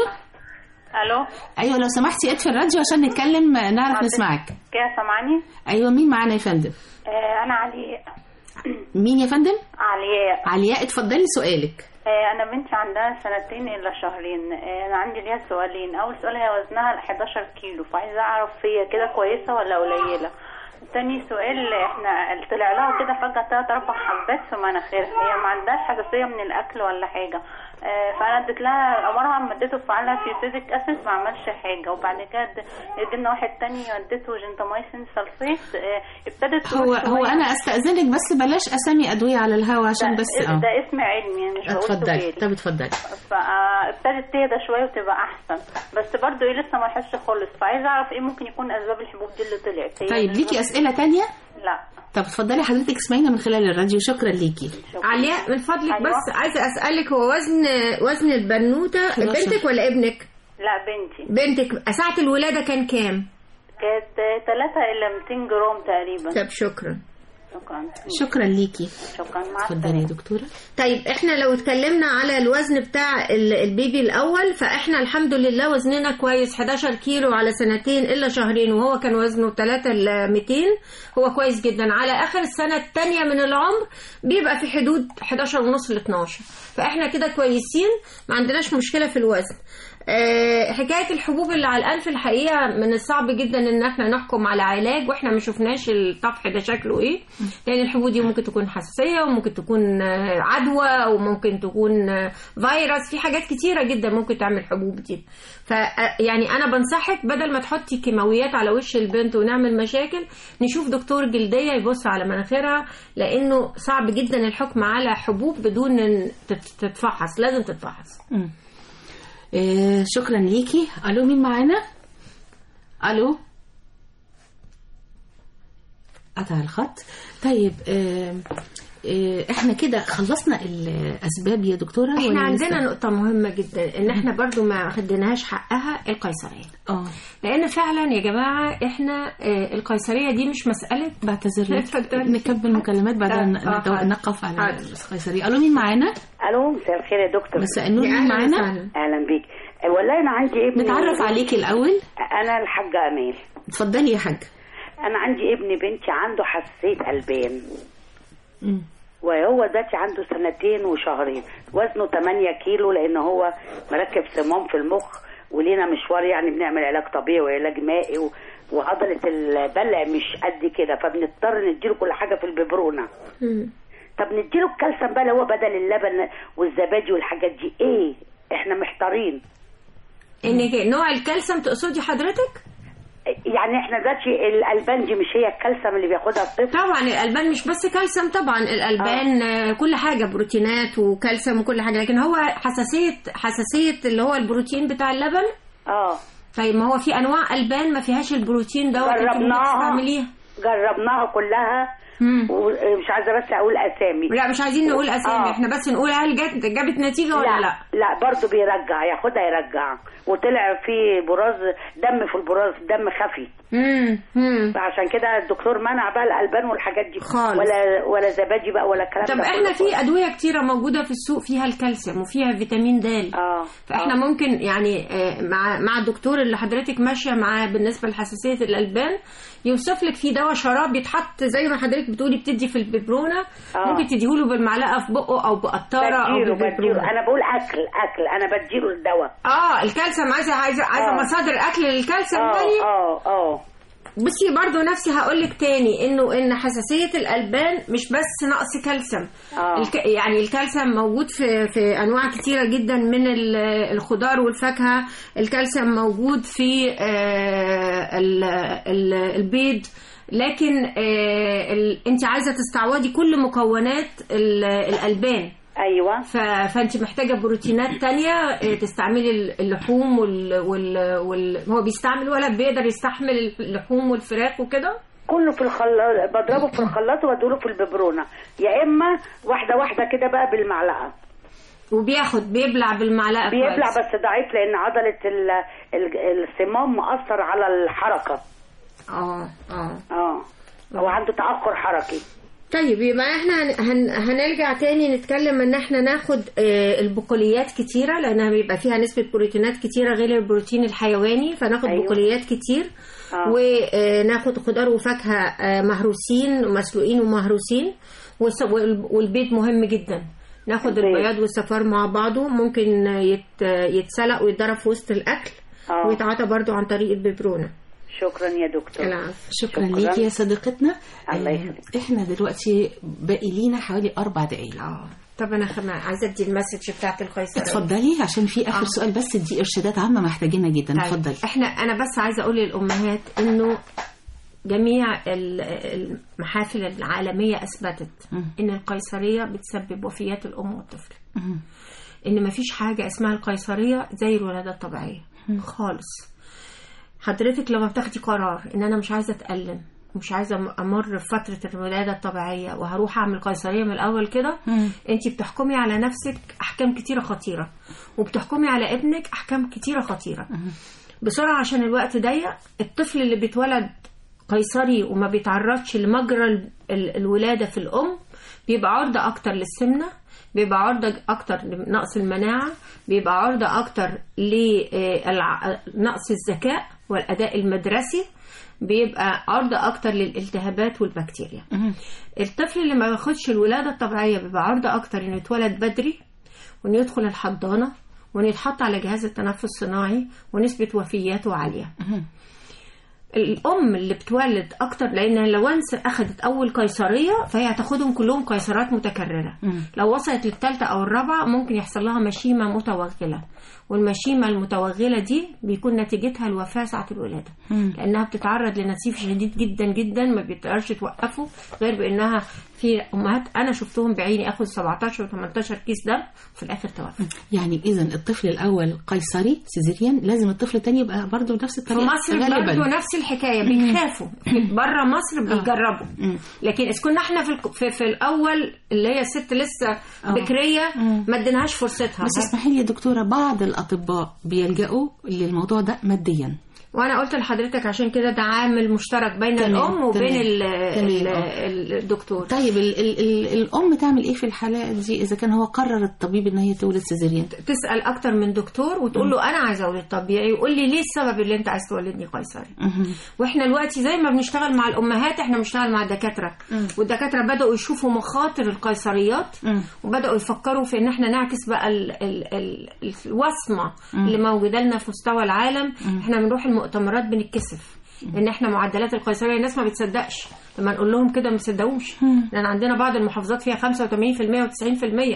الو ايوه لو سمحتي اطفي الراديو عشان نتكلم آه، نعرف نسمعك كده سامعاني ايوه مين معانا يا فندم آه انا علي مين يا فندم علياء علياء اتفضلي سؤالك آه انا بنتي عندها سنتين الا شهرين آه انا عندي ليها سؤالين اول سؤال هي وزنها 11 كيلو فعايزه اعرف هي كده كويسه ولا قليله تاني سؤال احنا طلع لها كده فجأة تلات أربع حبات في مناخيرها هي ما عندهاش حساسية من الأكل ولا حاجة آه، فأنا اديت لها مرة ما اديته فعلها فيوتيديك أسيد ما عملش حاجة وبعد كده اد- ادينا واحد تاني اديته جنتامايسين سلفيت آه، ابتدت تروح هو هو شوية. انا استاذنك بس بلاش اسامي ادويه على الهوا عشان ده- بس اه ده اسم علمي يعني مش بقول اتفضلي سجاري. طب اتفضلي فابتدت تهدى شويه وتبقى احسن بس برضو ايه لسه ما لحقتش خالص فعايزه اعرف ايه ممكن يكون اسباب الحبوب دي اللي طلعت هي طيب ليكي الأسباب- اسئله تانية لا طب اتفضلي حضرتك اسمعينا من خلال الراديو شكرا ليكي شكرا. علياء من فضلك أيوة. بس عايزة أسألك هو وزن وزن البنوتة 11. بنتك ولا ابنك؟ لا بنتي بنتك ساعة الولادة كان كام؟ كانت 3 الى 200 جرام تقريبا طب شكرا شكرا شكرا ليكي شكرا مع اتفضلي السلامه يا دكتوره طيب احنا لو اتكلمنا على الوزن بتاع ال- البيبي الاول فاحنا الحمد لله وزننا كويس 11 كيلو على سنتين الا شهرين وهو كان وزنه 3 ل 200 هو كويس جدا على اخر السنه الثانيه من العمر بيبقى في حدود 11 ونص ل 12 فاحنا كده كويسين ما عندناش مشكله في الوزن آه، حكايه الحبوب اللي على الانف الحقيقه من الصعب جدا ان احنا نحكم على علاج واحنا ما شفناش الطفح ده شكله ايه لان الحبوب دي ممكن تكون حساسيه وممكن تكون آه، عدوى وممكن تكون آه، فيروس في حاجات كتيره جدا ممكن تعمل حبوب دي ف آه، يعني انا بنصحك بدل ما تحطي كيماويات على وش البنت ونعمل مشاكل نشوف دكتور جلديه يبص على مناخيرها لانه صعب جدا الحكم على حبوب بدون ان تت- تتفحص لازم تتفحص مم. آه شكرا ليكي الو مين معانا الو قطع الخط طيب آه آه احنا كده خلصنا الاسباب يا دكتوره احنا ولا عندنا لسه؟ نقطة مهمة جدا ان احنا برضو ما خدناهاش حقها القيصرية اه لان فعلا يا جماعة احنا آه، القيصرية دي مش مسألة بعتذر لك اتفضلي. نكمل مكالمات بعدين آه، نت- حاضر. نقف على حاضر. القيصرية الو مين معانا الو مساء الخير يا دكتور مساء النور يا مين أهلا معانا وسهلا. اهلا بيك والله انا عندي ابن نتعرف عليكي الاول انا الحاجه امال اتفضلي يا حاج انا عندي ابن بنتي عنده حساسيه البان مم. وهو دلوقتي عنده سنتين وشهرين وزنه 8 كيلو لان هو مركب صمام في المخ ولينا مشوار يعني بنعمل علاج طبيعي وعلاج مائي و... وعضلة البلع مش قد كده فبنضطر نديله كل حاجة في الببرونة مم. طب نديله الكالسيوم بقى اللي هو بدل اللبن والزبادي والحاجات دي ايه احنا محتارين ان نوع الكالسيوم تقصدي حضرتك يعني احنا دلوقتي الالبان دي مش هي الكالسيوم اللي بياخدها الطفل طبعا الالبان مش بس كالسيوم طبعا الالبان آه. كل حاجه بروتينات وكالسيوم وكل حاجه لكن هو حساسيه حساسيه اللي هو البروتين بتاع اللبن اه طيب ما هو في انواع البان ما فيهاش البروتين دوت انت ممكن جربناها. تستعمليها جربناها كلها مم. ومش عايزه بس اقول اسامي لا مش عايزين نقول اسامي آه. احنا بس نقول هل جت جابت نتيجه ولا لا لا برضه بيرجع ياخدها يرجع وطلع في براز دم في البراز دم خفي امم امم فعشان كده الدكتور منع بقى الالبان والحاجات دي خالص. ولا ولا زبادي بقى ولا الكلام طب ده احنا كله. في ادويه كتيره موجوده في السوق فيها الكالسيوم وفيها فيتامين د اه فاحنا آه. ممكن يعني آه، مع مع الدكتور اللي حضرتك ماشيه معاه بالنسبه لحساسيه الالبان يوصف لك في دواء شراب يتحط زي ما حضرتك بتقولي بتدي في الببرونه آه. ممكن تديهوله بالمعلقه في بقه او بقطاره او بديله بديله بالببرونه انا بقول اكل اكل انا بديله الدواء اه الكالسيوم عايزه عايزه عايزه آه. مصادر اكل للكالسيوم اه تاني اه اه بصي برضو نفسي هقول لك تاني انه ان حساسيه الالبان مش بس نقص كالسيوم آه. الك... يعني الكالسيوم موجود في في انواع كتيره جدا من ال- الخضار والفاكهه الكالسيوم موجود في آه، ال- ال- البيض لكن آه، ال... انت عايزه تستعوضي كل مكونات ال- الالبان ايوه ف... فانت محتاجه بروتينات تانية آه، تستعملي اللحوم وال... وال... وال... هو بيستعمل ولا بيقدر يستحمل اللحوم والفراخ وكده كله في الخلاط بضربه في الخلاط وادوله في الببرونه يا اما واحده واحده كده بقى بالمعلقه وبياخد بيبلع بالمعلقه بيبلع كويس. بس ضعيف لان عضله ال- ال- الصمام مأثر على الحركه اه اه اه هو عنده تاخر حركي طيب يبقى احنا هن... هن... هنرجع تاني نتكلم ان احنا ناخد آه، البقوليات كتيرة لانها بيبقى فيها نسبة بروتينات كتيرة غير البروتين الحيواني فناخد أيوة. أيوة. بقوليات كتير آه. وناخد خضار وفاكهة آه، مهروسين ومسلوقين ومهروسين والس- وال- والبيض مهم جدا ناخد البيض. البياض والصفار مع بعضه ممكن يت... يتسلق ويتضرب في وسط الاكل آه. ويتعاطى برضو عن طريق الببرونة شكرا يا دكتور العفو شكرا شكراً. ليكي يا صديقتنا الله آه، يخليك. احنا دلوقتي باقي لينا حوالي اربع دقايق اه طب انا خم... عايزه ادي المسج بتاعت القيصريه اتفضلي عشان في اخر آه. سؤال بس دي ارشادات عامه محتاجينها جدا طيب، اتفضلي احنا انا بس عايزه اقول للامهات انه جميع ال- المحافل العالميه اثبتت مم. ان القيصريه بتسبب وفيات الام والطفل مم. ان مفيش حاجه اسمها القيصريه زي الولاده الطبيعيه خالص حضرتك لما بتاخدي قرار ان انا مش عايزه اتالم مش عايزه أم- امر بفتره الولاده الطبيعيه وهروح اعمل قيصريه من الاول كده مم. انت بتحكمي على نفسك احكام كتيره خطيره وبتحكمي على ابنك احكام كتيره خطيره بسرعه عشان الوقت ضيق الطفل اللي بيتولد قيصري وما بيتعرضش لمجرى ال- ال- الولاده في الام بيبقى عرضه اكتر للسمنه بيبقى عرضة أكتر لنقص المناعة بيبقى عرضة أكتر لنقص الذكاء والأداء المدرسي بيبقى عرضة أكتر للالتهابات والبكتيريا مم. الطفل اللي ما بياخدش الولادة الطبيعية بيبقى عرضة أكتر إنه يتولد بدري وإنه يدخل الحضانة وإنه يتحط على جهاز التنفس الصناعي ونسبة وفياته عالية مم. الام اللي بتولد اكتر لان لو انس اخذت اول قيصريه فهي هتاخدهم كلهم قيصرات متكرره مم. لو وصلت للثالثه او الرابعه ممكن يحصل لها مشيمه متوغله والمشيمه المتوغله دي بيكون نتيجتها الوفاه ساعه الولاده مم. لانها بتتعرض لنزيف شديد جدا جدا ما بيقدرش توقفه غير بانها في امهات انا شفتهم بعيني اخذ 17 و18 كيس دم وفي الاخر توفى يعني اذا الطفل الاول قيصري سيزيريان لازم الطفل الثاني يبقى برضه نفس في الطريقه مصر غالبا برضه نفس الحكايه بيخافوا بره مصر بيجربوا مم. لكن اذا كنا احنا في, الك- في في الاول اللي هي الست لسه آه. بكريه مم. ما اديناهاش فرصتها بس اسمحي لي يا دكتوره بعض الاطباء بيلجأوا للموضوع ده ماديا وانا قلت لحضرتك عشان كده ده عامل مشترك بين تمام، الام وبين تمام، ال- تمام، ال- آه. ال- الدكتور طيب ال ال ال الام تعمل ايه في الحالات دي اذا كان هو قرر الطبيب ان هي تولد سيزيريان تسال اكتر من دكتور وتقول له انا عايزه اولد طبيعي ويقول لي ليه السبب اللي انت عايز تولدني قيصري مهم. واحنا دلوقتي زي ما بنشتغل مع الامهات احنا بنشتغل مع الدكاتره مم. والدكاتره بداوا يشوفوا مخاطر القيصريات مم. وبداوا يفكروا في ان احنا نعكس بقى ال ال ال الوصمه اللي موجوده لنا في مستوى العالم احنا بنروح المؤتمرات بنتكسف ان احنا معدلات القيصريه الناس ما بتصدقش لما نقول لهم كده ما بيصدقوش لان عندنا بعض المحافظات فيها 85% و90%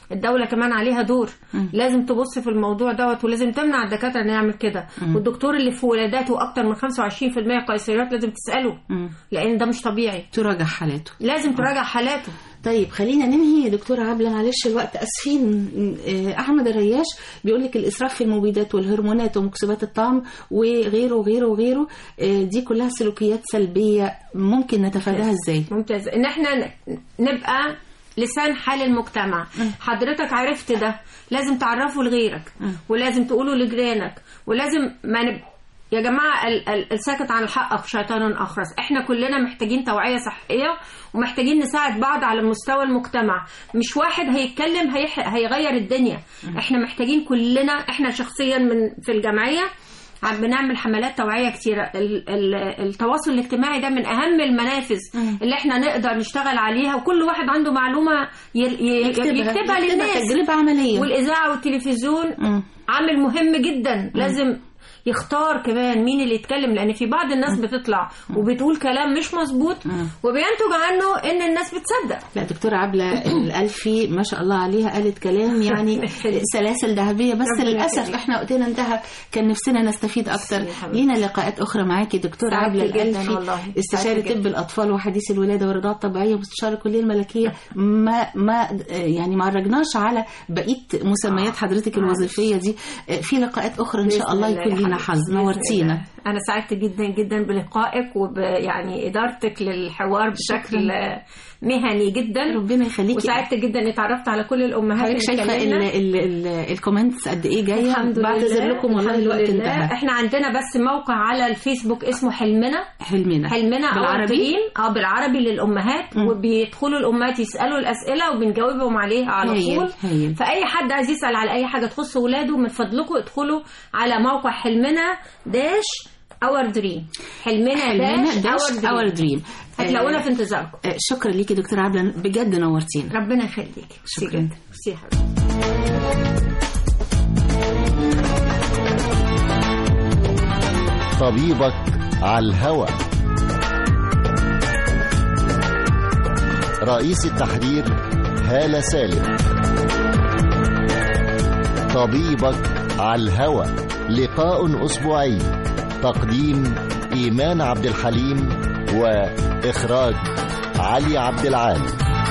الدولة كمان عليها دور لازم تبص في الموضوع دوت ولازم تمنع الدكاترة انه يعمل كده والدكتور اللي في ولاداته اكتر من 25% قيصريات لازم تسأله لان ده مش طبيعي تراجع حالاته لازم تراجع حالاته طيب خلينا ننهي يا دكتورة عبلة معلش الوقت اسفين آه، احمد الرياش بيقول لك الاسراف في المبيدات والهرمونات ومكسبات الطعم وغيره وغيره وغيره آه، دي كلها سلوكيات سلبية ممكن نتفاداها ازاي ممتاز ان احنا ن- نبقى لسان حال المجتمع حضرتك عرفت ده لازم تعرفه لغيرك ولازم تقوله لجيرانك ولازم ما نب... يا جماعة ال- ال- الساكت عن الحق شيطان أخرس احنا كلنا محتاجين توعية صحية ومحتاجين نساعد بعض على مستوى المجتمع مش واحد هيتكلم هيح... هيغير الدنيا احنا محتاجين كلنا احنا شخصيا من في الجمعية عم بنعمل حملات توعية كتيرة ال- ال- التواصل الاجتماعي ده من أهم المنافذ اللي احنا نقدر نشتغل عليها وكل واحد عنده معلومة ي- ي- يكتبها للناس تجربة عملية والإذاعة والتلفزيون مم. عامل مهم جدا لازم يختار كمان مين اللي يتكلم لان في بعض الناس بتطلع وبتقول كلام مش مظبوط وبينتج عنه ان الناس بتصدق لا دكتورة عبلة الألفي ما شاء الله عليها قالت كلام يعني سلاسل ذهبية بس ربنا للأسف يخليك. احنا وقتنا انتهى كان نفسنا نستفيد أكتر يا حبيبتي. لينا لقاءات أخرى معاكي دكتورة سعدت عبلة جداً الألفي والله. استشاري سعدت طب الأطفال وحديث الولادة والرضاعة الطبيعية ومستشار الكلية الملكية ما ما يعني ما عرجناش على بقية مسميات حضرتك الوظيفية دي في لقاءات أخرى إن شاء بإذن الله الله يكون يا لينا حبيبتي. حظ بإذن نورتينا الله. انا سعدت جدا جدا بلقائك وب يعني ادارتك للحوار بشكل مهني جدا ربنا يخليكي وسعدت جدا اني اتعرفت على كل الامهات حضرتك اللي شايفة اتكلمنا. ال- ال- ال- الكومنتس قد إيه جاية الحمد بعتذر لله. لكم والله الحمد الوقت لله. انتهى احنا عندنا بس موقع على الفيسبوك اسمه حلمنا حلمنا حلمنا بالعربي؟ بالعربي اه بالعربي للامهات مم. وبيدخلوا الامهات يسالوا الاسئله وبنجاوبهم عليها على هايل، طول هايل. فاي حد عايز يسال على اي حاجه تخص اولاده من فضلكم ادخلوا على موقع حلمنا داش اور دريم حلمنا, حلمنا داش داش اور اور دريم دريم هتلاقونا في انتظاركم شكرا ليكي دكتور عبلة بجد نورتينا ربنا يخليك شكراً. ميرسي جدا. ميرسي يا حبيبتي. طبيبك على الهوى رئيس التحرير هالة سالم طبيبك على الهوى لقاء أسبوعي تقديم إيمان عبد الحليم وإخراج علي عبد العال